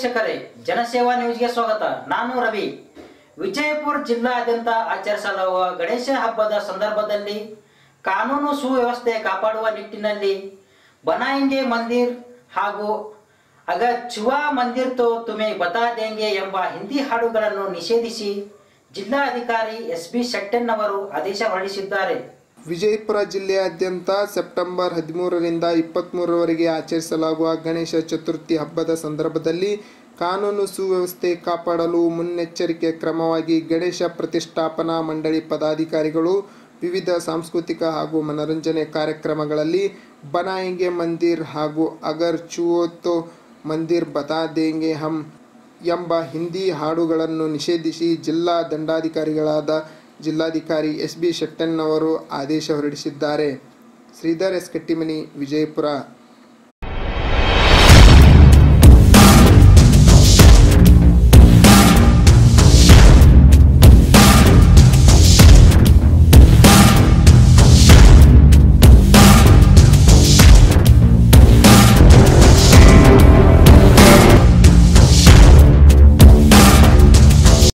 ವೀಕ್ಷಕರೇ ಜನಸೇವಾ ನ್ಯೂಸ್ಗೆ ಸ್ವಾಗತ ನಾನು ರವಿ ವಿಜಯಪುರ ಜಿಲ್ಲಾದ್ಯಂತ ಆಚರಿಸಲಾಗುವ ಗಣೇಶ ಹಬ್ಬದ ಸಂದರ್ಭದಲ್ಲಿ ಕಾನೂನು ಸುವ್ಯವಸ್ಥೆ ಕಾಪಾಡುವ ನಿಟ್ಟಿನಲ್ಲಿ ಬನಾಯಿಂಗೆ ಮಂದಿರ್ ಹಾಗೂ ಅಗ ಚುವಾ ಮಂದಿರ್ ತೋ ತುಮೆ ಬತಾ ದೇಂಗೆ ಎಂಬ ಹಿಂದಿ ಹಾಡುಗಳನ್ನು ನಿಷೇಧಿಸಿ ಜಿಲ್ಲಾಧಿಕಾರಿ ಎಸ್ ಬಿ ಶೆಟ್ಟನ್ ಅವರು ಆದೇಶ ಹೊರಡಿಸಿದ್ದಾರೆ ವಿಜಯಪುರ ಜಿಲ್ಲೆಯಾದ್ಯಂತ ಸೆಪ್ಟೆಂಬರ್ ಹದಿಮೂರರಿಂದ ಇಪ್ಪತ್ತ್ಮೂರರವರೆಗೆ ಆಚರಿಸಲಾಗುವ ಗಣೇಶ ಚತುರ್ಥಿ ಹಬ್ಬದ ಸಂದರ್ಭದಲ್ಲಿ ಕಾನೂನು ಸುವ್ಯವಸ್ಥೆ ಕಾಪಾಡಲು ಮುನ್ನೆಚ್ಚರಿಕೆ ಕ್ರಮವಾಗಿ ಗಣೇಶ ಪ್ರತಿಷ್ಠಾಪನಾ ಮಂಡಳಿ ಪದಾಧಿಕಾರಿಗಳು ವಿವಿಧ ಸಾಂಸ್ಕೃತಿಕ ಹಾಗೂ ಮನರಂಜನೆ ಕಾರ್ಯಕ್ರಮಗಳಲ್ಲಿ ಬನಾಯಿಂಗೆ ಮಂದಿರ್ ಹಾಗೂ ಅಗರ್ ಚುವೋತೋ ಮಂದಿರ್ ಬತಾ ದೇಂಗೆ ಹಮ್ ಎಂಬ ಹಿಂದಿ ಹಾಡುಗಳನ್ನು ನಿಷೇಧಿಸಿ ಜಿಲ್ಲಾ ದಂಡಾಧಿಕಾರಿಗಳಾದ ಜಿಲ್ಲಾಧಿಕಾರಿ ಎಸ್ ಬಿ ಶೆಟ್ಟಣ್ಣವರು ಆದೇಶ ಹೊರಡಿಸಿದ್ದಾರೆ ಶ್ರೀಧರ್ ಎಸ್ ಕಟ್ಟಿಮನಿ ವಿಜಯಪುರ